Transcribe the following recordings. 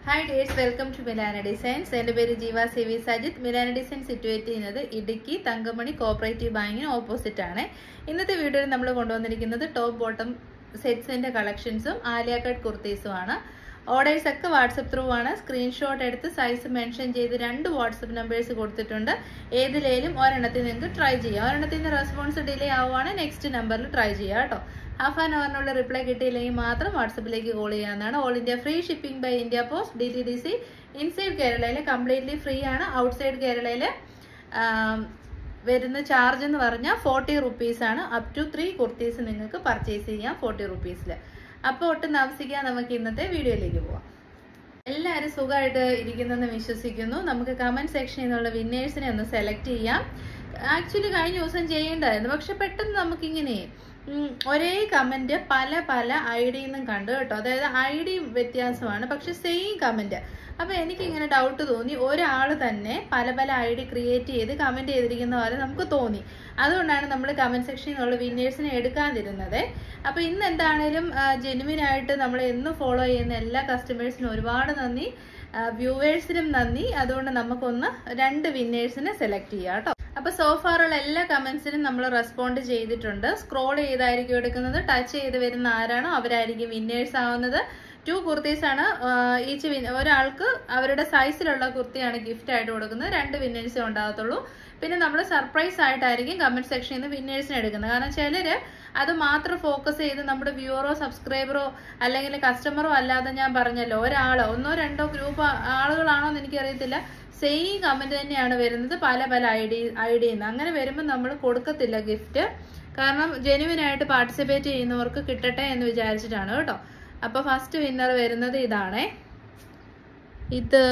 hi dears welcome to Milana designs എൻ്റെ പേര് Jeeva C V Sajith Milana design situate ചെയ്യുന്നത് ഇടുക്കി തങ്കമണി കോപ്പറേറ്റീവ് ബാങ്കിന് ഓപ്പോസിറ്റ് ആണ് ഇന്നത്തെ വീഡിയോയിൽ നമ്മൾ കൊണ്ടുവന്നിരിക്കുന്നത് ടോപ്പ് ബോട്ടം സെറ്റ്സിന്റെ കളക്ഷൻസും ആലിയ കട്ട് കുർത്തീസും ആണ് ഓർഡേഴ്സ് ഒക്കെ വാട്സപ്പ് ത്രൂ ആണ് സ്ക്രീൻഷോട്ട് എടുത്ത് സൈസ് മെൻഷൻ ചെയ്ത് രണ്ട് വാട്സപ്പ് നമ്പേഴ്സ് കൊടുത്തിട്ടുണ്ട് ഏതിലേലും ഒരെണ്ണത്തിൽ നിങ്ങൾക്ക് ട്രൈ ചെയ്യാം ഒരെണ്ണത്തിൽ നിന്ന് റെസ്പോൺസ് ഡിലേ ആവുകയാണ് നെക്സ്റ്റ് നമ്പറിൽ ട്രൈ ചെയ്യാം കേട്ടോ ഹാഫ് ആൻ അവറിനുള്ള റിപ്ലൈ കിട്ടിയില്ലെങ്കിൽ മാത്രം വാട്സപ്പിലേക്ക് കോൾ ചെയ്യാവുന്നതാണ് all India free shipping by India post D T D C inside കേരളയിൽ കംപ്ലീറ്റ്ലി ഫ്രീ ആണ് ഔട്ട്സൈഡ് കേരളയിൽ വരുന്ന ചാർജ് എന്ന് പറഞ്ഞാൽ ഫോർട്ടി റുപ്പീസ് ആണ് അപ് ടു ത്രീ കുർത്തീസ് നിങ്ങൾക്ക് പർച്ചേസ് ചെയ്യാം ഫോർട്ടി റുപ്പീസിൽ അപ്പോൾ ഒട്ടും താമസിക്കാൻ നമുക്ക് ഇന്നത്തെ വീഡിയോയിലേക്ക് പോവാം എല്ലാവരും സുഖമായിട്ട് ഇരിക്കുന്നെന്ന് വിശ്വസിക്കുന്നു നമുക്ക് കമന്റ് സെക്ഷനിൽ നിന്നുള്ള വിന്നേഴ്സിനെ ഒന്ന് സെലക്ട് ചെയ്യാം ആക്ച്വലി കഴിഞ്ഞ ദിവസം ചെയ്യേണ്ടായിരുന്നു പക്ഷെ പെട്ടെന്ന് നമുക്കിങ്ങനെ ഉം, ഒരേ കമന്റ് പല പല ഐ ഡിന്നും കണ്ടു കേട്ടോ അതായത് ഐ ഡി വ്യത്യാസമാണ് പക്ഷെ സെയിം കമന്റ് അപ്പൊ എനിക്ക് ഇങ്ങനെ ഡൗട്ട് തോന്നി ഒരാൾ തന്നെ പല പല ഐ ഡി ക്രിയേറ്റ് ചെയ്ത് കമന്റ് ചെയ്തിരിക്കുന്ന പോലെ നമുക്ക് തോന്നി അതുകൊണ്ടാണ് നമ്മൾ കമന്റ് സെക്ഷനിൽ നിന്നുള്ള വിന്നേഴ്സിനെ എടുക്കാതിരുന്നത് അപ്പൊ ഇന്ന് എന്താണേലും ജെനുവിൻ ആയിട്ട് നമ്മൾ എന്നും ഫോളോ ചെയ്യുന്ന എല്ലാ കസ്റ്റമേഴ്സിനും ഒരുപാട് നന്ദി വ്യൂവേഴ്സിനും നന്ദി അതുകൊണ്ട് നമുക്കൊന്ന് രണ്ട് വിന്നേഴ്സിനെ സെലക്ട് ചെയ്യാം കേട്ടോ അപ്പൊ സോഫാറുള്ള എല്ലാ കമന്റ്സിനും നമ്മൾ റെസ്പോണ്ട് ചെയ്തിട്ടുണ്ട് സ്ക്രോൾ ചെയ്തായിരിക്കും എടുക്കുന്നത് ടച്ച് ചെയ്ത് വരുന്ന ആരാണോ അവരായിരിക്കും വിന്നേഴ്സ് ആവുന്നത് ടു കുർത്തീസ് ആണ് ഈച്ച് ഒരാൾക്ക് അവരുടെ സൈസിലുള്ള കുർത്തിയാണ് ഗിഫ്റ്റ് ആയിട്ട് കൊടുക്കുന്നത് രണ്ട് വിന്നേഴ്സേ ഉണ്ടാകത്തുള്ളൂ പിന്നെ നമ്മൾ സർപ്രൈസ് ആയിട്ടായിരിക്കും കമന്റ് സെക്ഷനിൽ നിന്ന് വിന്നേഴ്സിനെ എടുക്കുന്നത് കാരണം ചിലര് അത് മാത്രം ഫോക്കസ് ചെയ്ത് നമ്മുടെ വ്യൂവറോ സബ്സ്ക്രൈബറോ അല്ലെങ്കിൽ കസ്റ്റമറോ അല്ലാതെ ഞാൻ പറഞ്ഞല്ലോ ഒരാളോ ഒന്നോ രണ്ടോ ഗ്രൂപ്പ് ആളുകളാണോ എന്ന് എനിക്കറിയത്തില്ല സെയിം കമന്റ് തന്നെയാണ് വരുന്നത് പല പല ഐ ഡി ഐ ഡിന്ന് അങ്ങനെ വരുമ്പോൾ നമ്മൾ കൊടുക്കത്തില്ല ഗിഫ്റ്റ് കാരണം ജെനുവിൻ ആയിട്ട് പാർട്ടിസിപ്പേറ്റ് ചെയ്യുന്നവർക്ക് കിട്ടട്ടെ എന്ന് വിചാരിച്ചിട്ടാണ് കേട്ടോ അപ്പൊ ഫസ്റ്റ് വിന്നർ വരുന്നത് ഇതാണേ ഇത്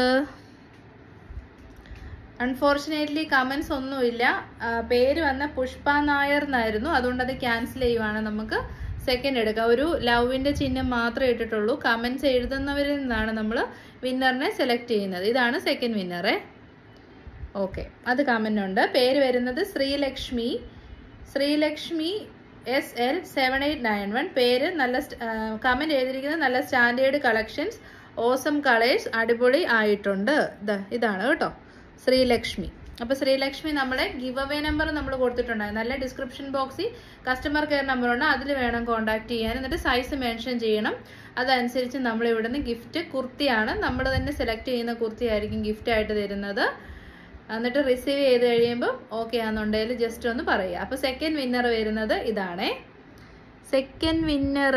അൺഫോർച്ചുനേറ്റ്ലി കമന്റ്സ് ഒന്നുമില്ല ആ, പേര് വന്ന പുഷ്പ നായർ എന്നായിരുന്നു അതുകൊണ്ട് അത് ക്യാൻസൽ ചെയ്യുവാണ് നമുക്ക് സെക്കൻഡ് എടുക്കാം ഒരു ലവിന്റെ ചിഹ്നം മാത്രമേ ഇട്ടിട്ടുള്ളൂ കമന്റ്സ് എഴുതുന്നവരിൽ നിന്നാണ് നമ്മൾ വിന്നറിനെ സെലക്ട് ചെയ്യുന്നത് ഇതാണ് സെക്കൻഡ് വിന്നറെ ഓക്കെ അത് കമന്റ് ഉണ്ട് പേര് വരുന്നത് Sreelakshmi Sreelakshmi S L seven eight nine one പേര് നല്ല കമന്റ് എഴുതിയിരിക്കുന്നത് നല്ല സ്റ്റാൻഡേർഡ് കളക്ഷൻസ് ഓസം കളേഴ്സ് അടിപൊളി ആയിട്ടുണ്ട് ദാ ഇതാണ് കേട്ടോ ശ്രീലക്ഷ്മി അപ്പൊ ശ്രീലക്ഷ്മി നമ്മുടെ ഗിവ് അവേ നമ്പർ നമ്മൾ കൊടുത്തിട്ടുണ്ടായിരുന്നു നല്ല ഡിസ്ക്രിപ്ഷൻ ബോക്സിൽ കസ്റ്റമർ കെയർ നമ്പർ ഉണ്ട് അതിൽ വേണം കോൺടാക്ട് ചെയ്യാൻ എന്നിട്ട് സൈസ് മെൻഷൻ ചെയ്യണം അതനുസരിച്ച് നമ്മൾ ഇവിടുന്ന് ഗിഫ്റ്റ് കുർത്തിയാണ് നമ്മൾ തന്നെ സെലക്ട് ചെയ്യുന്ന കുർത്തി ആയിരിക്കും ഗിഫ്റ്റ് ആയിട്ട് തരുന്നത് എന്നിട്ട് റിസീവ് ചെയ്ത് കഴിയുമ്പോൾ ഓക്കെ ആണെന്നുണ്ടെങ്കിൽ ജസ്റ്റ് ഒന്ന് പറയുക അപ്പൊ സെക്കൻഡ് വിന്നർ വരുന്നത് ഇതാണേ സെക്കൻഡ് വിന്നർ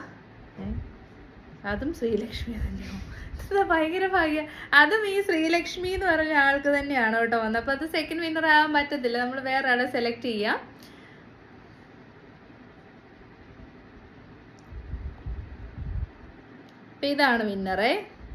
അതും ശ്രീലക്ഷ്മി തന്നെയാവും ഇത് ഭയങ്കര ഭാഗ്യ അതും ഈ ശ്രീലക്ഷ്മി എന്ന് പറഞ്ഞ ആൾക്ക് തന്നെയാണ് കേട്ടോ വന്നത് അപ്പൊ അത് സെക്കൻഡ് വിന്നർ ആവാൻ പറ്റത്തില്ല നമ്മൾ വേറെ ആളെ സെലക്ട് ചെയ്യാം അപ്പൊ ഇതാണ് വിന്നറേ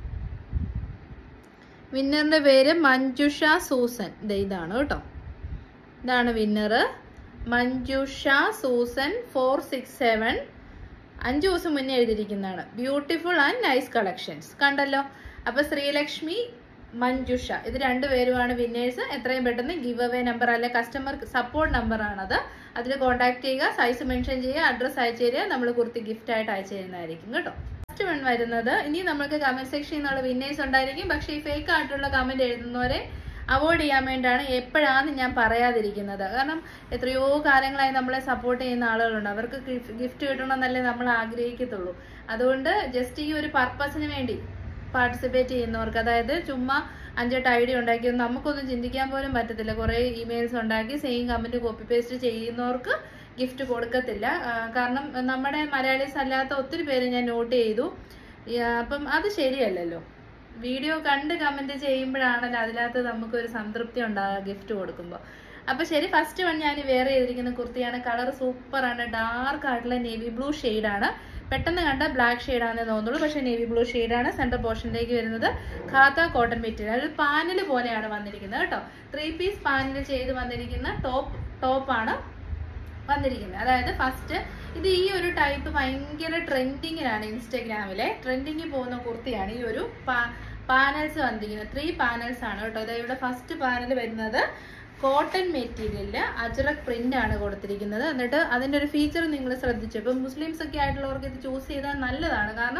വിന്നറിന്റെ പേര് മഞ്ജുഷ സൂസൻ ദേ ഇതാണ് കേട്ടോ ഇതാണ് winner Manjusha Susan four six seven അഞ്ചു ദിവസം മുന്നേ എഴുതിയിരിക്കുന്നതാണ് ബ്യൂട്ടിഫുൾ ആൻഡ് നൈസ് കളക്ഷൻസ് കണ്ടല്ലോ അപ്പൊ ശ്രീലക്ഷ്മി മഞ്ജുഷ ഇത് രണ്ടുപേരുമാണ് വിന്നേഴ്സ് എത്രയും പെട്ടെന്ന് ഗിവ് അവേ നമ്പർ അല്ലെ കസ്റ്റമർ സപ്പോർട്ട് നമ്പർ ആണത് അതിൽ കോൺടാക്ട് ചെയ്യുക സൈസ് മെൻഷൻ ചെയ്യുക അഡ്രസ് അയച്ചു തരിക നമ്മൾ കുർത്തി ഗിഫ്റ്റ് ആയിട്ട് അയച്ചു തരുന്നതായിരിക്കും കേട്ടോ ഫസ്റ്റ് വൺ വരുന്നത് ഇനി നമുക്ക് കമന്റ് സെക്ഷനിൽ നിന്നുള്ള വിന്നേഴ്സ് ഉണ്ടായിരിക്കും പക്ഷേ ഈ ഫേക്ക് ആയിട്ടുള്ള കമന്റ് എഴുതുന്നവരെ അവോയ്ഡ് ചെയ്യാൻ വേണ്ടിയാണ് എപ്പോഴാണ് ഞാൻ പറയാതിരിക്കുന്നത് കാരണം എത്രയോ കാലങ്ങളായി നമ്മളെ സപ്പോർട്ട് ചെയ്യുന്ന ആളുകളുണ്ട് അവർക്ക് ഗിഫ്റ്റ് കിട്ടണമെന്നല്ലേ നമ്മൾ ആഗ്രഹിക്കത്തുള്ളൂ അതുകൊണ്ട് ജസ്റ്റ് ഈ ഒരു പർപ്പസിന് വേണ്ടി പാർട്ടിസിപ്പേറ്റ് ചെയ്യുന്നവർക്ക് അതായത് ചുമ്മാ അഞ്ചെട്ട് ഐ ഡി ഉണ്ടാക്കി നമുക്കൊന്നും ചിന്തിക്കാൻ പോലും പറ്റത്തില്ല കുറേ ഇമെയിൽസ് ഉണ്ടാക്കി സെയിം കമന്റ് കോപ്പി പേസ്റ്റ് ചെയ്യുന്നവർക്ക് ഗിഫ്റ്റ് കൊടുക്കത്തില്ല ആ, കാരണം നമ്മുടെ മലയാളീസ് അല്ലാത്ത ഒത്തിരി പേര് ഞാൻ നോട്ട് ചെയ്തു ഈ, ആ, അപ്പം അത് ശരിയല്ലല്ലോ വീഡിയോ കണ്ട് കമന്റ് ചെയ്യുമ്പോഴാണല്ലോ അതിനകത്ത് നമുക്കൊരു സംതൃപ്തി ഉണ്ടാകുക ഗിഫ്റ്റ് കൊടുക്കുമ്പോൾ അപ്പൊ ശരി ഫസ്റ്റ് വൺ ഞാൻ വേറെ ചെയ്തിരിക്കുന്ന കുർത്തിയാണ് കളർ സൂപ്പർ ആണ് ഡാർക്ക് ആയിട്ടുള്ള നേവി ബ്ലൂ ആണ് പെട്ടെന്ന് കണ്ട ബ്ലാക്ക് ഷെയ്ഡാണെന്ന് തോന്നുള്ളൂ പക്ഷെ നേവി ബ്ലൂ ആണ് സെന്റർ പോർഷനിലേക്ക് വരുന്നത് ഖാത്ത കോട്ടൺ മെറ്റീരിയൽ ഒരു പാനൽ പോലെയാണ് വന്നിരിക്കുന്നത് കേട്ടോ ത്രീ പീസ് പാനൽ ചെയ്ത് വന്നിരിക്കുന്ന ടോപ്പ് ടോപ്പാണ് വന്നിരിക്കുന്നത് അതായത് ഫസ്റ്റ് ഇത് ഈ ഒരു ടൈപ്പ് ഭയങ്കര ട്രെൻഡിങ്ങിലാണ് ഇൻസ്റ്റഗ്രാമിലെ ട്രെൻഡിങ്ങിൽ പോകുന്ന കുർത്തിയാണ് ഈ ഒരു പാനൽസ് വന്നിരിക്കുന്നത് ത്രീ പാനൽസ് ആണ് കേട്ടോ അതായത് ഇവിടെ ഫസ്റ്റ് പാനൽ വരുന്നത് കോട്ടൺ മെറ്റീരിയലിൽ അജ്രക് പ്രിന്റ് ആണ് കൊടുത്തിരിക്കുന്നത് എന്നിട്ട് അതിന്റെ ഒരു ഫീച്ചർ നിങ്ങൾ ശ്രദ്ധിച്ചു ഇപ്പം മുസ്ലിംസ് ഒക്കെ ആയിട്ടുള്ളവർക്ക് ഇത് ചൂസ് ചെയ്താൽ നല്ലതാണ് കാരണം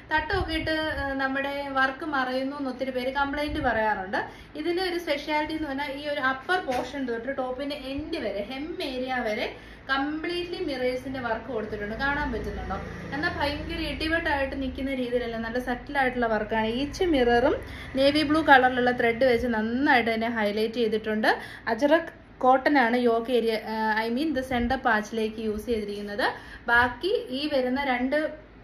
തട്ടമൊക്കെ ഇട്ട് ആ, നമ്മുടെ വർക്ക് മറയുന്നു എന്ന് ഒത്തിരി പേര് കംപ്ലൈന്റ് പറയാറുണ്ട് ഇതിന്റെ ഒരു സ്പെഷ്യാലിറ്റി എന്ന് പറഞ്ഞാൽ ഈ ഒരു അപ്പർ പോർഷൻ തൊട്ട് ടോപ്പിന്റെ എൻഡ് വരെ ഹെം ഏരിയ വരെ കംപ്ലീറ്റ്ലി മിറേഴ്സിന്റെ വർക്ക് കൊടുത്തിട്ടുണ്ട് കാണാൻ പറ്റുന്നുണ്ടോ എന്നാൽ ഭയങ്കര ഇടിവെട്ടായിട്ട് നിൽക്കുന്ന രീതിയിലല്ല നല്ല സെറ്റിൽ ആയിട്ടുള്ള വർക്കാണ് ഈച്ച് മിററും നേവി ബ്ലൂ കളറിലുള്ള ത്രെഡ് വെച്ച് നന്നായിട്ട് തന്നെ ഹൈലൈറ്റ് ചെയ്തിട്ടുണ്ട് അജറക് കോട്ടൺ ആണ് yoke area I mean the centre പാച്ചിലേക്ക് യൂസ് ചെയ്തിരിക്കുന്നത് ബാക്കി ഈ വരുന്ന രണ്ട്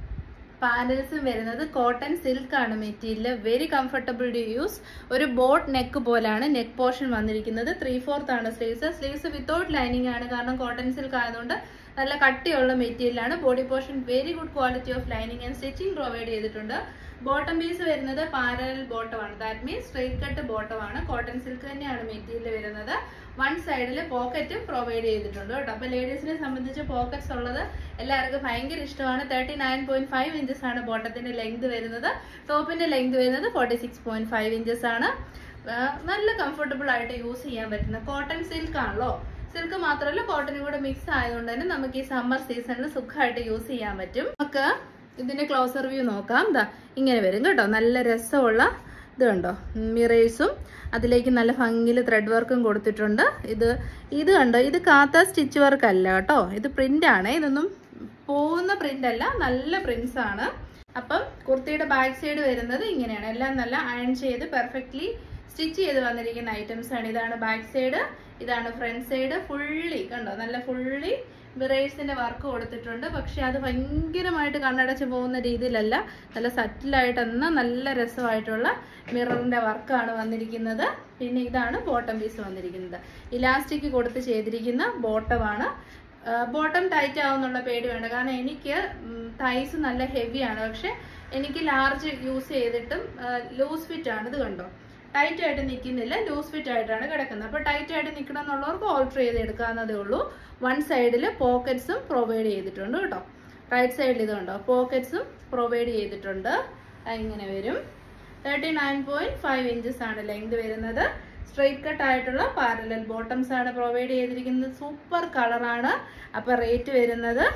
പാനൽസും വരുന്നത് കോട്ടൺ സിൽക്ക് ആണ് material very comfortable to use ഒരു ബോട്ട് നെക്ക് പോലാണ് നെക്ക് പോർഷൻ വന്നിരിക്കുന്നത് ത്രീ ഫോർത്ത് ആണ് സ്ലീവ്സ് സ്ലീവ്സ് വിത്തൗട്ട് ലൈനിങ് ആണ് കാരണം കോട്ടൺ സിൽക്ക് ആയതുകൊണ്ട് നല്ല കട്ടിയുള്ള മെറ്റീരിയൽ ആണ് body portion very good quality of lining and stitching provide ചെയ്തിട്ടുണ്ട് ബോട്ടം പീസ് വരുന്നത് പാരൽ ബോട്ടം ആണ് that means straight cut bottom ആണ് കോട്ടൺ സിൽക്ക് തന്നെയാണ് മെറ്റീരിയൽ വരുന്നത് വൺ സൈഡിൽ പോക്കറ്റും പ്രൊവൈഡ് ചെയ്തിട്ടുണ്ട് കേട്ടോ അപ്പൊ ലേഡീസിനെ സംബന്ധിച്ച് പോക്കറ്റ്സ് ഉള്ളത് എല്ലാവർക്കും ഭയങ്കര ഇഷ്ടമാണ് thirty nine point five inches ആണ് ബോട്ടത്തിന്റെ ലെങ്ത് വരുന്നത് ടോപ്പിന്റെ ലെങ്ത് വരുന്നത് forty six point five inches ആണ് ആ, നല്ല കംഫർട്ടബിൾ ആയിട്ട് യൂസ് ചെയ്യാൻ പറ്റുന്ന കോട്ടൺ സിൽക്ക് ആണല്ലോ സിൽക്ക് മാത്രമല്ല കോട്ടനും കൂടെ മിക്സ് ആയതുകൊണ്ട് തന്നെ നമുക്ക് ഈ സമ്മർ സീസണിൽ സുഖമായിട്ട് യൂസ് ചെയ്യാൻ പറ്റും നമുക്ക് ഇതിന്റെ ക്ലോസർ വ്യൂ നോക്കാം ദാ ഇങ്ങനെ വരും കേട്ടോ നല്ല രസമുള്ള ഇത് കണ്ടോ മിറേഴ്സും അതിലേക്ക് നല്ല ഭംഗിയിൽ ത്രെഡ് വർക്കും കൊടുത്തിട്ടുണ്ട് ഇത് ഇത് കണ്ടോ ഇത് കാത്ത സ്റ്റിച്ച് വർക്ക് അല്ല കേട്ടോ ഇത് പ്രിന്റ് ആണ് ഇതൊന്നും പോകുന്ന പ്രിന്റ് അല്ല നല്ല പ്രിന്റ്സ് ആണ് അപ്പം കുർത്തിയുടെ ബാക്ക് സൈഡ് വരുന്നത് ഇങ്ങനെയാണ് എല്ലാം നല്ല അയൺ ചെയ്ത് പെർഫെക്റ്റ്ലി സ്റ്റിച്ച് ചെയ്ത് വന്നിരിക്കുന്ന ഐറ്റംസ് ആണ് ഇതാണ് ബാക്ക് സൈഡ് ഇതാണ് ഫ്രണ്ട് സൈഡ് ഫുള്ളി കണ്ടോ നല്ല ഫുള്ളി മിറേഴ്സിന്റെ വർക്ക് കൊടുത്തിട്ടുണ്ട് പക്ഷെ അത് ഭയങ്കരമായിട്ട് കണ്ണടച്ച് പോകുന്ന രീതിയിലല്ല നല്ല സറ്റിലായിട്ട് എന്നാൽ നല്ല രസമായിട്ടുള്ള മിററിന്റെ വർക്കാണ് വന്നിരിക്കുന്നത് പിന്നെ ഇതാണ് ബോട്ടം പീസ് വന്നിരിക്കുന്നത് ഇലാസ്റ്റിക് കൊടുത്ത് ചെയ്തിരിക്കുന്ന ബോട്ടമാണ് ബോട്ടം ടൈറ്റ് ആവുന്നുള്ള പേടി വേണ്ട കാരണം എനിക്ക് തൈസ് നല്ല ഹെവിയാണ് പക്ഷെ എനിക്ക് ലാർജ് യൂസ് ചെയ്തിട്ടും ലൂസ് ഫിറ്റ് ആണ് ഇത് കണ്ടോ ടൈറ്റ് ആയിട്ട് നിൽക്കുന്നില്ല ലൂസ് ഫിറ്റ് ആയിട്ടാണ് കിടക്കുന്നത് അപ്പോൾ ടൈറ്റ് ആയിട്ട് നിൽക്കണം എന്നുള്ളവർക്ക് ഓൾട്ടർ ചെയ്ത് എടുക്കാവുന്നതേ ഉള്ളൂ വൺ സൈഡിൽ പോക്കറ്റ്സും പ്രൊവൈഡ് ചെയ്തിട്ടുണ്ട് കേട്ടോ റൈറ്റ് സൈഡിൽ ഇതുണ്ടോ പോക്കറ്റ്സും പ്രൊവൈഡ് ചെയ്തിട്ടുണ്ട് അത് ഇങ്ങനെ വരും thirty nine point five inches ആണ് ലെങ്ത് വരുന്നത് സ്ട്രെയിറ്റ് കട്ട് ആയിട്ടുള്ള പാരലൽ ബോട്ടംസ് ആണ് പ്രൊവൈഡ് ചെയ്തിരിക്കുന്നത് സൂപ്പർ കളറാണ് അപ്പൊ റേറ്റ് വരുന്നത്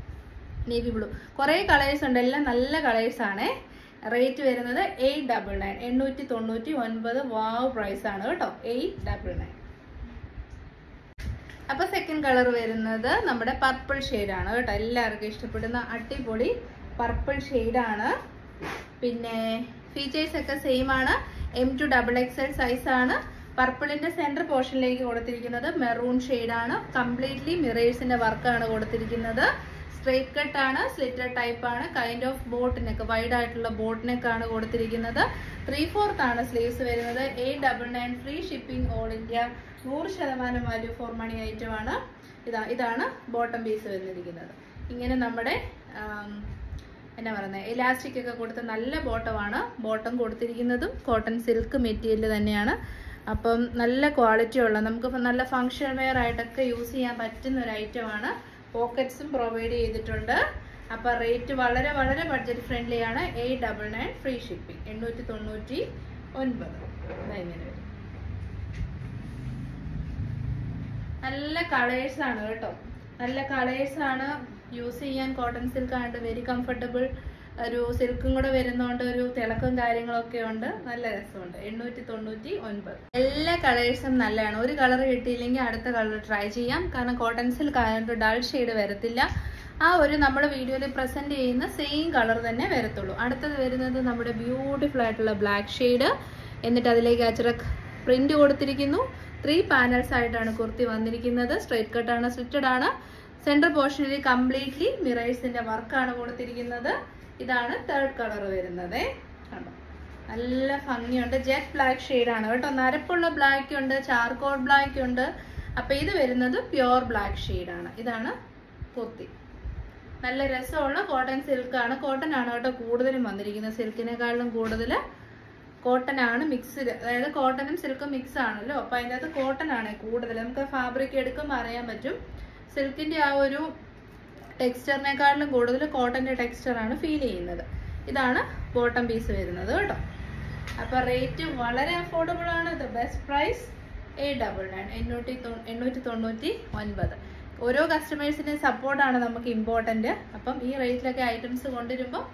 നേവി ബ്ലൂ കുറേ കളേഴ്സ് ഉണ്ട് എല്ലാം നല്ല കളേഴ്സ് ആണ് റേറ്റ് വരുന്നത് എയ്റ്റ് ഡബിൾ നയൻ എണ്ണൂറ്റി തൊണ്ണൂറ്റി ഒൻപത് വാവ് പ്രൈസ് ആണ് കേട്ടോ എയ്റ്റ് ഡബിൾ നയൻ അപ്പൊ സെക്കൻഡ് കളർ വരുന്നത് നമ്മുടെ പർപ്പിൾ ആണ് കേട്ടോ എല്ലാവർക്കും ഇഷ്ടപ്പെടുന്ന അടിപൊളി പർപ്പിൾ ആണ് പിന്നെ ഫീച്ചേഴ്സ് ഒക്കെ സെയിം ആണ് M to double XL size ആണ് പർപ്പിളിന്റെ സെന്റർ പോർഷനിലേക്ക് കൊടുത്തിരിക്കുന്നത് മെറൂൺ ആണ് കംപ്ലീറ്റ്ലി മിറേഴ്സിന്റെ വർക്കാണ് കൊടുത്തിരിക്കുന്നത് സ്ട്രേറ്റ് കട്ട് ആണ് സ്ലിറ്റർ ടൈപ്പ് ആണ് kind of boat neck wide ആയിട്ടുള്ള ബോട്ട് നെക്ക് ആണ് കൊടുത്തിരിക്കുന്നത് ത്രീ ഫോർത്ത് ആണ് സ്ലീവ്സ് വരുന്നത് eight double nine free shipping all India നൂറ് ശതമാനം വാല്യൂ ഫോർ മണി ഐറ്റം ആണ് ഇതാ ഇതാണ് ബോട്ടം പീസ് വന്നിരിക്കുന്നത് ഇങ്ങനെ നമ്മുടെ ആം, എന്നാ പറയുന്നത് ഇലാസ്റ്റിക് ഒക്കെ കൊടുത്ത നല്ല ബോട്ടമാണ് ബോട്ടം കൊടുത്തിരിക്കുന്നതും കോട്ടൺ സിൽക്ക് മെറ്റീരിയൽ തന്നെയാണ് അപ്പം നല്ല ക്വാളിറ്റി ഉള്ള നമുക്ക് ഇപ്പം നല്ല ഫങ്ഷൻ വെയർ ആയിട്ടൊക്കെ യൂസ് ചെയ്യാൻ പറ്റുന്ന ഒരു ഐറ്റമാണ് പോക്കറ്റ്സും പ്രൊവൈഡ് ചെയ്തിട്ടുണ്ട് അപ്പം റേറ്റ് വളരെ വളരെ ബഡ്ജറ്റ് ഫ്രണ്ട്ലി ആണ് eight double nine free shipping എണ്ണൂറ്റി തൊണ്ണൂറ്റി ഒൻപത് ഇതാ ഇങ്ങനെ വരും നല്ല കളേഴ്സ് ആണ് കേട്ടോ നല്ല കളേഴ്സ് ആണ് യൂസ് ചെയ്യാൻ കോട്ടൺ സിൽക്ക് ആയിട്ട് വെരി കംഫർട്ടബിൾ ഒരു സിൽക്കും കൂടെ വരുന്നോണ്ട് ഒരു തിളക്കം കാര്യങ്ങളൊക്കെ ഉണ്ട് നല്ല രസമുണ്ട് എണ്ണൂറ്റി തൊണ്ണൂറ്റി ഒൻപത് എല്ലാ കളേഴ്സും നല്ലതാണ് ഒരു കളർ കിട്ടിയില്ലെങ്കിൽ അടുത്ത കളർ ട്രൈ ചെയ്യാം കാരണം കോട്ടൺ സിൽക്ക് ആയതുകൊണ്ട് ഡൾ ഷെയ്ഡ് വരത്തില്ല ആ ഒരു നമ്മുടെ വീഡിയോയിൽ പ്രസന്റ് ചെയ്യുന്ന സെയിം കളർ തന്നെ വരത്തുള്ളൂ അടുത്തത് വരുന്നത് നമ്മുടെ ബ്യൂട്ടിഫുൾ ആയിട്ടുള്ള ബ്ലാക്ക് ഷെയ്ഡ് എന്നിട്ട് അതിലേക്ക് അച്ചറക് പ്രിന്റ് കൊടുത്തിരിക്കുന്നു ത്രീ പാനൽസ് ആയിട്ടാണ് കുർത്തി വന്നിരിക്കുന്നത് സ്ട്രൈറ്റ് കട്ടാണ് സ്ലിറ്റഡ് ആണ് സെന്റർ പോർഷനിൽ കംപ്ലീറ്റ്ലി മിറേഴ്സിന്റെ വർക്കാണ് കൊടുത്തിരിക്കുന്നത് ഇതാണ് തേർഡ് കളർ വരുന്നത് കണ്ടോ നല്ല ഭംഗിയുണ്ട് ജെറ്റ് ബ്ലാക്ക് ആണ് കേട്ടോ നരപ്പുള്ള ബ്ലാക്ക് ഉണ്ട് ചാർക്കോൾ ബ്ലാക്ക് ഉണ്ട് അപ്പൊ ഇത് വരുന്നത് പ്യുവർ ബ്ലാക്ക് ആണ് ഇതാണ് കുർത്തി നല്ല രസമുള്ള കോട്ടൺ സിൽക്ക് ആണ് കോട്ടൺ ആണ് കേട്ടോ കൂടുതലും വന്നിരിക്കുന്നത് സിൽക്കിനെക്കാളും കൂടുതൽ കോട്ടൺ ആണ് മിക്സ്ഡ് അതായത് കോട്ടണും സിൽക്കും മിക്സ് ആണല്ലോ അപ്പൊ അതിൻ്റെ അകത്ത് കോട്ടൺ ആണ് കൂടുതൽ നമുക്ക് ഫാബ്രിക് എടുക്കുമ്പോൾ അറിയാൻ പറ്റും സിൽക്കിന്റെ ആ ഒരു ടെക്സ്ചറിനെക്കാളിലും കൂടുതൽ കോട്ടന്റെ ടെക്സ്ചർ ആണ് ഫീൽ ചെയ്യുന്നത് ഇതാണ് ബോട്ടം പീസ് വരുന്നത് കേട്ടോ അപ്പൊ റേറ്റ് വളരെ അഫോർഡബിൾ ആണ് the best price eight double nine എണ്ണൂറ്റി തൊ- എണ്ണൂറ്റി തൊണ്ണൂറ്റി ഒൻപത് ഓരോ കസ്റ്റമേഴ്സിന്റെ സപ്പോർട്ടാണ് നമുക്ക് ഇമ്പോർട്ടന്റ് അപ്പം ഈ റേറ്റിലൊക്കെ ഐറ്റംസ് കൊണ്ടുവരുമ്പോൾ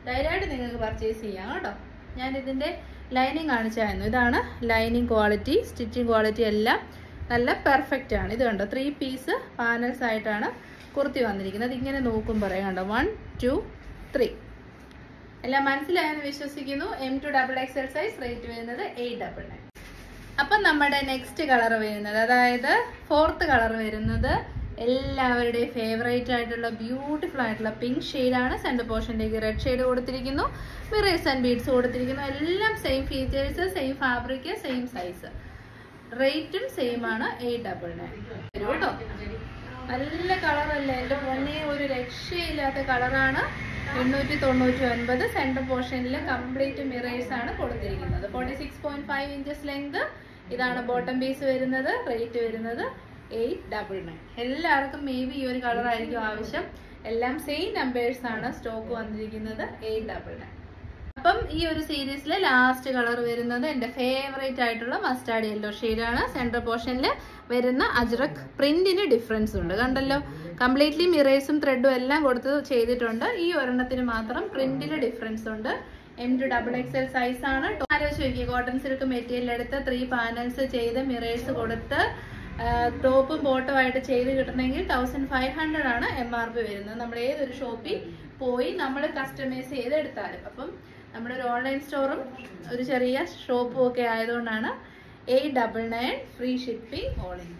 ധൈര്യമായിട്ട് നിങ്ങൾക്ക് പർച്ചേസ് ചെയ്യാം കേട്ടോ ഞാൻ ഇതിൻ്റെ ലൈനിങ് കാണിച്ചായിരുന്നു ഇതാണ് ലൈനിങ് ക്വാളിറ്റി സ്റ്റിച്ചിങ് ക്വാളിറ്റി എല്ലാം നല്ല പെർഫെക്റ്റ് ആണ് ഇത് കണ്ടോ ത്രീ പീസ് പാനൽസ് ആയിട്ടാണ് കുർത്തി വന്നിരിക്കുന്നത് ഇങ്ങനെ നോക്കും പറയാം കണ്ടോ വൺ ടു ത്രീ എല്ലാം മനസ്സിലായെന്ന് വിശ്വസിക്കുന്നു M to double XL size rate വരുന്നത് എയ്റ്റ് ഡബിൾ നയൻ അപ്പം നമ്മുടെ നെക്സ്റ്റ് കളർ വരുന്നത് അതായത് ഫോർത്ത് കളർ വരുന്നത് എല്ലാവരുടെയും ഫേവറേറ്റ് ആയിട്ടുള്ള ബ്യൂട്ടിഫുൾ ആയിട്ടുള്ള പിങ്ക് ഷെയ്ഡാണ് സെൻറ്റർ പോർഷനിലേക്ക് റെഡ് ഷെയ്ഡ് കൊടുത്തിരിക്കുന്നു മിറേഴ്സ് ആൻഡ് ബീഡ്സ് കൊടുത്തിരിക്കുന്നു എല്ലാം same features same fabric same size റേറ്റും സെയിം ആണ് എയ്റ്റ് ഡബിൾ നയൻ കേട്ടോ നല്ല കളറല്ലേ എൻ്റെ പൊന്നെ ഒരു രക്ഷയില്ലാത്ത കളറാണ് എണ്ണൂറ്റി തൊണ്ണൂറ്റി ഒൻപത് സെൻട്രൽ പോർഷനിൽ കംപ്ലീറ്റ് മിറേഴ്സ് ആണ് കൊടുത്തിരിക്കുന്നത് forty six point five inches length ഇതാണ് ബോട്ടം പീസ് വരുന്നത് റേറ്റ് വരുന്നത് എയ്റ്റ് ഡബിൾ നയൻ എല്ലാവർക്കും മേ ബി ഈ ഒരു കളർ ആയിരിക്കും ആവശ്യം എല്ലാം സെയിം നമ്പേഴ്സ് ആണ് സ്റ്റോക്ക് വന്നിരിക്കുന്നത് എയ്റ്റ് ഡബിൾ നയൻ അപ്പം ഈ ഒരു സീരീസിലെ ലാസ്റ്റ് കളർ വരുന്നത് എൻ്റെ ഫേവറേറ്റ് ആയിട്ടുള്ള മസ്റ്റാർഡ് യെല്ലോ ഷെയ്ഡാണ് സെൻട്രൽ പോർഷനിൽ വരുന്ന അജ്രക് പ്രിന്റിന് ഡിഫറൻസ് ഉണ്ട് കണ്ടല്ലോ കംപ്ലീറ്റ്ലി മിറേഴ്സും ത്രെഡും എല്ലാം കൊടുത്ത് ചെയ്തിട്ടുണ്ട് ഈ ഒരെണ്ണത്തിന് മാത്രം പ്രിന്റിൽ ഡിഫറൻസ് ഉണ്ട് M to double XL size ആണ് ആലോചിച്ച് നോക്കി കോട്ടൺ സിൽക്ക് മെറ്റീരിയൽ എടുത്ത് ത്രീ പാനൽസ് ചെയ്ത് മിറേഴ്സ് കൊടുത്ത് ടോപ്പും ബോട്ടും ആയിട്ട് ചെയ്ത് കിട്ടണമെങ്കിൽ തൗസൻഡ് ഫൈവ് ഹൺഡ്രഡ് ആണ് എം ആർ പി വരുന്നത് നമ്മൾ ഏതൊരു ഷോപ്പിൽ പോയി നമ്മൾ കസ്റ്റമൈസ് ചെയ്ത് എടുത്താലും അപ്പം നമ്മുടെ ഒരു ഓൺലൈൻ സ്റ്റോറും ഒരു ചെറിയ ഷോപ്പും ഒക്കെ ആയതുകൊണ്ടാണ് eight double nine free shipping all India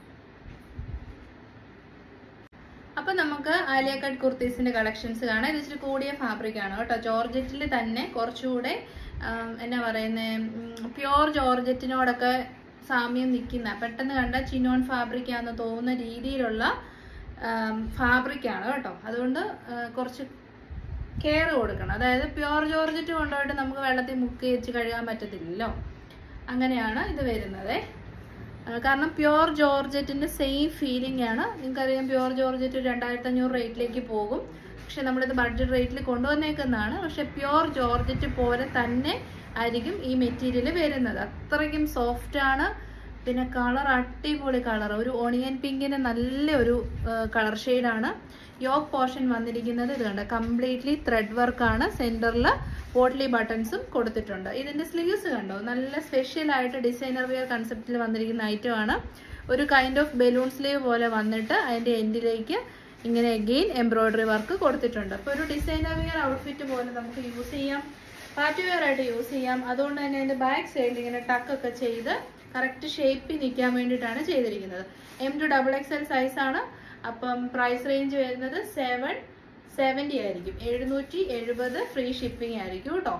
അപ്പൊ നമുക്ക് ആലിയ കട്ട് കുർത്തീസിന്റെ കളക്ഷൻസ് കാണാം ഇത് ഇച്ചിരി കൂടിയ ഫാബ്രിക് ആണ് കേട്ടോ ജോർജറ്റിൽ തന്നെ കുറച്ചുകൂടെ ആം, എന്നാ പറയുന്നത് പ്യോർ ജോർജറ്റിനോടൊക്കെ സാമ്യം നിൽക്കുന്ന പെട്ടെന്ന് കണ്ട ചിനോൺ ഫാബ്രിക് ആണെന്ന് തോന്നുന്ന രീതിയിലുള്ള ഫാബ്രിക് ആണ് കേട്ടോ അതുകൊണ്ട് ആ, കുറച്ച് കെയർ കൊടുക്കണം അതായത് പ്യോർ ജോർജറ്റ് കൊണ്ടുപോയിട്ട് നമുക്ക് വെള്ളത്തിൽ മുക്കി വെച്ച് കഴുകാൻ പറ്റത്തില്ലല്ലോ അങ്ങനെയാണ് ഇത് വരുന്നത് കാരണം പ്യോർ ജോർജറ്റിന്റെ സെയിം ഫീലിംഗ് ആണ് നിങ്ങൾക്കറിയാം പ്യോർ ജോർജറ്റ് രണ്ടായിരത്തി അഞ്ഞൂറ് റേറ്റിലേക്ക് പോകും പക്ഷെ നമ്മളിത് ബഡ്ജറ്റ് റേറ്റിൽ കൊണ്ടുവന്നേക്കുന്നതാണ് പക്ഷെ പ്യോർ ജോർജറ്റ് പോലെ തന്നെ ആയിരിക്കും ഈ മെറ്റീരിയൽ വരുന്നത് അത്രയ്ക്കും സോഫ്റ്റ് ആണ് പിന്നെ കളർ അടിപൊളി കളർ ഒരു ഓണിയൻ പിങ്കിന് നല്ല ഒരു കളർ ഷെയ്ഡാണ് യോക്ക് പോർഷൻ വന്നിരിക്കുന്നത് ഇത് കണ്ട കംപ്ലീറ്റ്ലി ത്രെഡ് വർക്കാണ് സെന്ററിൽ പോട്ട്ലി ബട്ടൺസും കൊടുത്തിട്ടുണ്ട് ഇതിന്റെ സ്ലീവ്സ് കണ്ടോ നല്ല സ്പെഷ്യൽ ആയിട്ട് ഡിസൈനർ വെയർ കൺസെപ്റ്റിൽ വന്നിരിക്കുന്ന ഐറ്റം ആണ് ഒരു കൈൻഡ് ഓഫ് ബലൂൺ സ്ലീവ് പോലെ വന്നിട്ട് അതിന്റെ എൻഡിലേക്ക് ഇങ്ങനെ എഗെയിൻ എംബ്രോയിഡറി വർക്ക് കൊടുത്തിട്ടുണ്ട് അപ്പോൾ ഒരു ഡിസൈനർ വെയർ ഔട്ട്ഫിറ്റ് പോലെ നമുക്ക് യൂസ് ചെയ്യാം പാർട്ടി വെയർ ആയിട്ട് യൂസ് ചെയ്യാം അതുകൊണ്ട് തന്നെ അതിന്റെ ബാക്ക് സൈഡിൽ ഇങ്ങനെ ടക്ക് ഒക്കെ ചെയ്ത് കറക്റ്റ് ഷേപ്പിൽ നിൽക്കാൻ വേണ്ടിയിട്ടാണ് ചെയ്തിരിക്കുന്നത് M to double X L size ആണ് അപ്പം പ്രൈസ് റേഞ്ച് വരുന്നത് സെവൻ സെവൻറ്റി ആയിരിക്കും എഴുന്നൂറ്റി എഴുപത് ഫ്രീ ഷിപ്പിംഗ് ആയിരിക്കും കേട്ടോ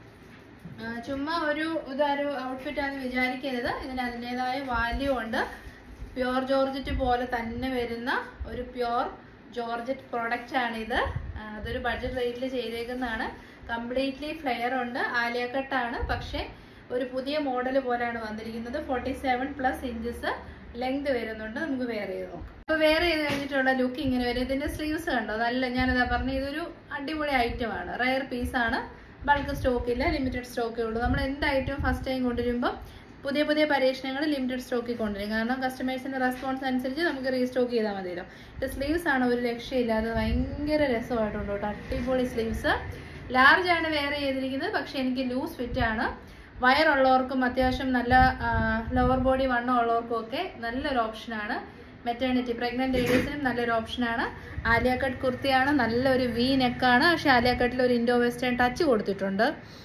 ആ, ചുമ്മാ ഒരു ഇതൊരു ഔട്ട്ഫിറ്റ് ആണെന്ന് വിചാരിക്കരുത് ഇതിന് അതിൻ്റെതായ വാല്യൂ ഉണ്ട് പ്യോർ ജോർജറ്റ് പോലെ തന്നെ വരുന്ന ഒരു പ്യോർ ജോർജറ്റ് പ്രൊഡക്റ്റ് ആണിത് ആ, അതൊരു ബഡ്ജറ്റ് റേറ്റിൽ ചെയ്തേക്കുന്നതാണ് കംപ്ലീറ്റ്ലി ഫ്ലെയർ ഉണ്ട് ആലിയ കട്ടാണ് പക്ഷേ ഒരു പുതിയ മോഡൽ പോലെയാണ് വന്നിരിക്കുന്നത് forty seven plus inches length വരുന്നുണ്ട് നമുക്ക് വേറെ ചെയ്ത് നോക്കാം അപ്പൊ വേറെ ചെയ്ത് കഴിഞ്ഞിട്ടുള്ള ലുക്ക് ഇങ്ങനെ വരും ഇതിന്റെ സ്ലീവ്സ് കണ്ടോ നല്ല ഞാനതാ പറഞ്ഞ ഇതൊരു അടിപൊളി ഐറ്റം ആണ് റയർ പീസ് ആണ് ബൾക്ക് സ്റ്റോക്ക് ഇല്ല ലിമിറ്റഡ് സ്റ്റോക്കേ ഉള്ളൂ നമ്മൾ എന്ത് ഐറ്റം ഫസ്റ്റ് ടൈം കൊണ്ടുവരുമ്പോൾ പുതിയ പുതിയ പരീക്ഷണങ്ങൾ ലിമിറ്റഡ് സ്റ്റോക്കിൽ കൊണ്ടുവരും കാരണം കസ്റ്റമേഴ്സിന്റെ റെസ്പോൺസ് അനുസരിച്ച് നമുക്ക് റീസ്റ്റോക്ക് ചെയ്താൽ മതിയല്ലോ ഇത് സ്ലീവ്സ് ആണ് ഒരു രക്ഷയില്ലാതെ ഭയങ്കര രസമായിട്ടുണ്ട് കേട്ടോ അടിപൊളി സ്ലീവ്സ് ലാർജ് ആണ് വേറെ ചെയ്തിരിക്കുന്നത് പക്ഷെ എനിക്ക് ലൂസ് ഫിറ്റ് ആണ് വയറുള്ളവർക്കും അത്യാവശ്യം നല്ല ലോവർ ബോഡി വണ്ണം ഉള്ളവർക്കും ഒക്കെ നല്ലൊരു ഓപ്ഷനാണ് മെറ്റേണിറ്റി പ്രഗ്നന്റ് ലേഡീസിനും നല്ലൊരു ഓപ്ഷനാണ് ആലിയ കട്ട് കുർത്തിയാണ് നല്ലൊരു വി നെക്കാണ് പക്ഷെ ആലിയ കട്ടിൽ ഒരു ഇൻഡോ വെസ്റ്റേൺ ടച്ച് കൊടുത്തിട്ടുണ്ട്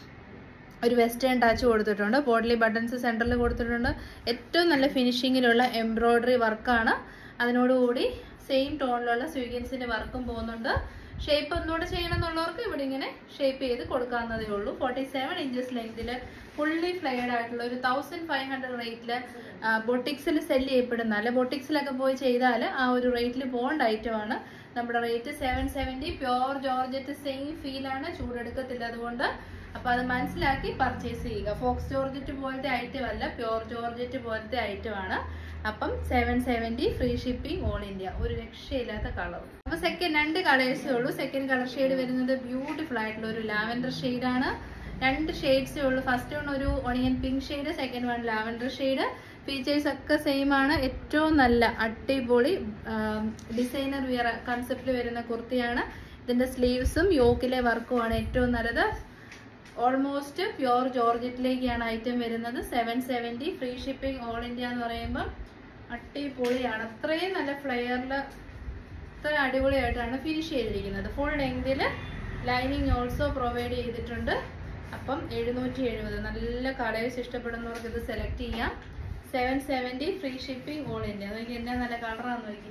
ഒരു വെസ്റ്റേൺ ടച്ച് കൊടുത്തിട്ടുണ്ട് പോട്ട്ലി ബട്ടൺസ് സെൻറ്ററിൽ കൊടുത്തിട്ടുണ്ട് ഏറ്റവും നല്ല ഫിനിഷിങ്ങിലുള്ള എംബ്രോയ്ഡറി വർക്കാണ് അതിനോടുകൂടി സെയിം ടോണിലുള്ള സ്വീഗൻസിന്റെ വർക്കും പോകുന്നുണ്ട് ഷേപ്പ് ഒന്നുകൂടെ ചെയ്യണം എന്നുള്ളവർക്ക് ഇവിടെ ഇങ്ങനെ ഷേപ്പ് ചെയ്ത് കൊടുക്കാവുന്നതേ ഉള്ളൂ ഫോർട്ടി സെവൻ ഇഞ്ചസ് ലെങ്തിൽ ഫുള്ളി ഫ്ലെയർഡ് ആയിട്ടുള്ള ഒരു തൗസൻഡ് ഫൈവ് ഹൺഡ്രഡ് റേറ്റിൽ ബൊട്ടിക്സിൽ സെല് ചെയ്യപ്പെടുന്ന അല്ലെ ബൊട്ടിക്സിലൊക്കെ പോയി ചെയ്താൽ ആ ഒരു റേറ്റിൽ പോകേണ്ട ഐറ്റമാണ് നമ്മുടെ rate seven seventy pure georgette same ഫീലാണ് ചൂടെടുക്കത്തില്ല അതുകൊണ്ട് അപ്പൊ അത് മനസ്സിലാക്കി പർച്ചേസ് ചെയ്യുക ഫോക്സ് ജോർജറ്റ് പോലത്തെ ഐറ്റം അല്ല പ്യോർ ജോർജറ്റ് പോലത്തെ ഐറ്റം ആണ് അപ്പം seven seventy free shipping all India ഒരു രക്ഷയില്ലാത്ത കളർ അപ്പൊ സെക്കൻഡ് രണ്ട് കളേഴ്സേ ഉള്ളൂ സെക്കൻഡ് കളർ ഷെയ്ഡ് വരുന്നത് ബ്യൂട്ടിഫുൾ ആയിട്ടുള്ള ഒരു ലാവൻഡർ ആണ് രണ്ട് ഷെയ്ഡ്സേ ഉള്ളൂ ഫസ്റ്റ് വൺ ഒരു onion pink shade second one lavender shade features ഒക്കെ സെയിം ആണ് ഏറ്റവും നല്ല അടിപൊളി ഡിസൈനർ വിയർ കൺസെപ്റ്റിൽ വരുന്ന കുർത്തിയാണ് ഇതിന്റെ സ്ലീവ്സും യോക്കിലെ വർക്കുമാണ് ഏറ്റവും നല്ലത് ഓൾമോസ്റ്റ് പ്യോർ ജോർജറ്റിലേക്കാണ് ഐറ്റം വരുന്നത് seven seventy free shipping all India എന്ന് പറയുമ്പോൾ അടിപൊളിയാണ് അത്രയും നല്ല ഫ്ലെയറിൽ അത്ര അടിപൊളിയായിട്ടാണ് ഫിനിഷ് ചെയ്തിരിക്കുന്നത് ഫുൾ ലെങ്തിൽ ലൈനിങ് ഓൾസോ പ്രൊവൈഡ് ചെയ്തിട്ടുണ്ട് അപ്പം എഴുന്നൂറ്റി എഴുപത് നല്ല കളേഴ്സ് ഇഷ്ടപ്പെടുന്നവർക്ക് ഇത് സെലക്ട് ചെയ്യാം seven seventy free shipping all India അതൊക്കെ എന്നാ നല്ല കളറാന്ന് നോക്കി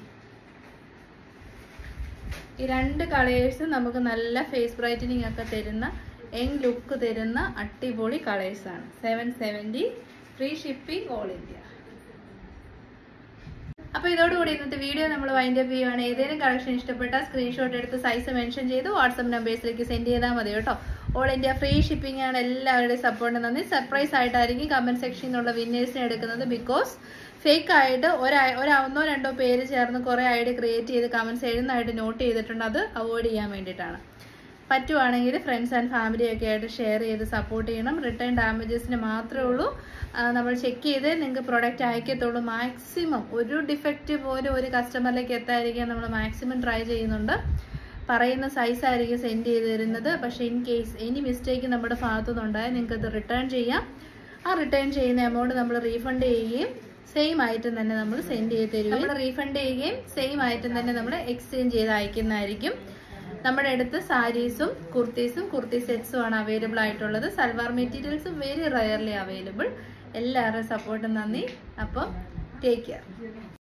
ഈ രണ്ട് കളേഴ്സ് നമുക്ക് നല്ല ഫേസ് ബ്രൈറ്റനിങ് ഒക്കെ തരുന്ന യങ് ലുക്ക് തരുന്ന അടിപൊളി കളേഴ്സ് ആണ് seven seventy free shipping all India അപ്പൊ ഇതോടുകൂടി ഇന്നത്തെ വീഡിയോ നമ്മൾ വൈൻഡ് അപ്പ് ചെയ്യുവാണ് ഏതെങ്കിലും കളക്ഷൻ ഇഷ്ടപ്പെട്ട സ്ക്രീൻഷോട്ട് എടുത്ത് സൈസ് മെൻഷൻ ചെയ്ത് വാട്സപ്പ് നമ്പേഴ്സിലേക്ക് സെൻഡ് ചെയ്താൽ മതി കേട്ടോ ഓൾ ഇന്ത്യ ഫ്രീ ഷിപ്പിംഗ് ആണ് എല്ലാവരുടെയും സപ്പോർട്ട് നന്ദി സർപ്രൈസ് ആയിട്ടായിരിക്കും കമന്റ് സെക്ഷനിൽ നിന്നുള്ള വിന്നേഴ്സിനെ എടുക്കുന്നത് ബിക്കോസ് ഫേക്ക് ആയിട്ട് ഒരാ ഒരു ഒന്നോ രണ്ടോ പേര് ചേർന്ന് കുറേ ഐഡിയ ക്രിയേറ്റ് ചെയ്ത് കമന്റ്സ് എഴുതുന്നതായിട്ട് നോട്ട് ചെയ്തിട്ടുണ്ട് അത് അവോയ്ഡ് ചെയ്യാൻ വേണ്ടിയിട്ടാണ് പറ്റുവാണെങ്കിൽ ഫ്രണ്ട്സ് ആൻഡ് ഫാമിലി ഒക്കെ ആയിട്ട് ഷെയർ ചെയ്ത് സപ്പോർട്ട് ചെയ്യണം റിട്ടേൺ ഡാമേജസിന് മാത്രമേ ഉള്ളൂ ആ, നമ്മൾ ചെക്ക് ചെയ്ത് നിങ്ങൾക്ക് പ്രൊഡക്റ്റ് അയക്കത്തുള്ളൂ മാക്സിമം ഒരു ഡിഫക്റ്റ് പോലും ഒരു കസ്റ്റമറിലേക്ക് എത്താതിരിക്കാൻ നമ്മൾ മാക്സിമം ട്രൈ ചെയ്യുന്നുണ്ട് പറയുന്ന സൈസ് ആയിരിക്കും സെൻഡ് ചെയ്ത് തരുന്നത് പക്ഷേ ഇൻ കേസ് എനി മിസ്റ്റേക്ക് നമ്മുടെ ഭാഗത്തു നിന്നുണ്ടായാൽ നിങ്ങൾക്ക് അത് റിട്ടേൺ ചെയ്യാം ആ റിട്ടേൺ ചെയ്യുന്ന എമൗണ്ട് നമ്മൾ റീഫണ്ട് ചെയ്യുകയും സെയിം ഐറ്റം തന്നെ നമ്മൾ സെൻഡ് ചെയ്ത് തരും നമ്മൾ റീഫണ്ട് ചെയ്യുകയും സെയിം ഐറ്റം തന്നെ നമ്മൾ എക്സ്ചേഞ്ച് ചെയ്ത് അയക്കുന്നതായിരിക്കും നമ്മുടെ അടുത്ത് സാരീസും കുർത്തീസും കുർത്തി സെറ്റ്സും ആണ് അവൈലബിൾ ആയിട്ടുള്ളത് സൽവാർ മെറ്റീരിയൽസും വെരി റയർലി അവൈലബിൾ എല്ലാവരുടെയും സപ്പോർട്ടും നന്ദി അപ്പം ടേക്ക് കെയർ